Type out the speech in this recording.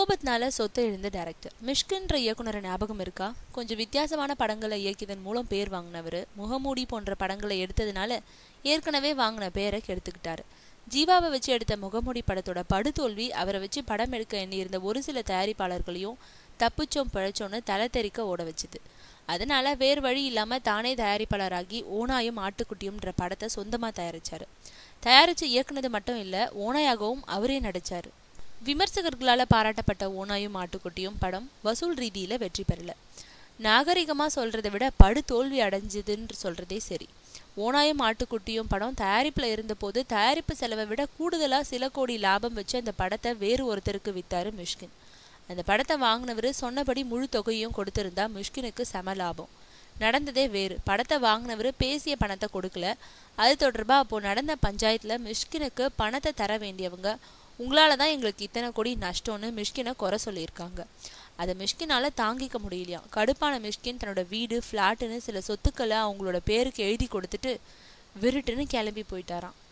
கோபத்தினால சொத்தை இழந்த டைரக்டர் மிஷ்கின்ற இயக்குனரை ஞாபகம் இருக்கா கொஞ்சம் வித்தியாசமான படங்களை இயக்கியதன் மூலம் பேர் வாங்கினவர் முகமூடி போன்ற படங்களை எடுத்ததுனால ஏற்கனவே வாங்கின பேரை கெடுத்துக்கிட்டாரு ஜீவாவை வச்சு எடுத்த முகமூடி படத்தோட படுதோல்வி அவரை வச்சு படம் எடுக்க எண்ணியிருந்த ஒரு சில தயாரிப்பாளர்களையும் தப்பிச்சோம் பிழைச்சோன்னு தலை தெறிக்க ஓட வச்சுது அதனால வேறு வழி இல்லாம தானே தயாரிப்பாளராகி ஓனாயும் ஆட்டுக்குட்டியும்ன்ற படத்தை சொந்தமா தயாரிச்சாரு தயாரிச்சு இயக்குனது மட்டும் இல்ல ஓனாயாகவும் அவரே நடிச்சாரு விமர்சகர்களால பாராட்டப்பட்ட ஓனாயும் ஆட்டுக்குட்டியும் படம் வசூல் ரீதியில வெற்றி பெறல நாகரிகமா சொல்றதை விட படு தோல்வி அடைஞ்சதுன்னு சொல்றதே சரி ஓனாயும் ஆட்டுக்குட்டியும் படம் தயாரிப்புல இருந்தபோது தயாரிப்பு செலவை விட கூடுதலா சில கோடி லாபம் வச்சு அந்த படத்தை வேறு ஒருத்தருக்கு வித்தாரு மிஷ்கின் அந்த படத்தை வாங்கினவர் சொன்னபடி முழு தொகையும் கொடுத்திருந்தா மிஷ்கினுக்கு செம லாபம் நடந்ததே வேறு படத்தை வாங்கினவர் பேசிய பணத்தை கொடுக்கல அது தொடர்பா அப்போ நடந்த பஞ்சாயத்துல மிஷ்கினுக்கு பணத்தை தர வேண்டியவங்க உங்களால தான் எங்களுக்கு இத்தனை கோடி நஷ்டம்னு மிஷ்கினை குறை சொல்லியிருக்காங்க அதை மிஷ்கினால தாங்கிக்க முடியலையாம் கடுப்பான மிஷ்கின் தன்னோட வீடு ஃப்ளாட்டுன்னு சில சொத்துக்களை அவங்களோட பேருக்கு எழுதி கொடுத்துட்டு விருட்டுன்னு கிளம்பி போயிட்டாராம்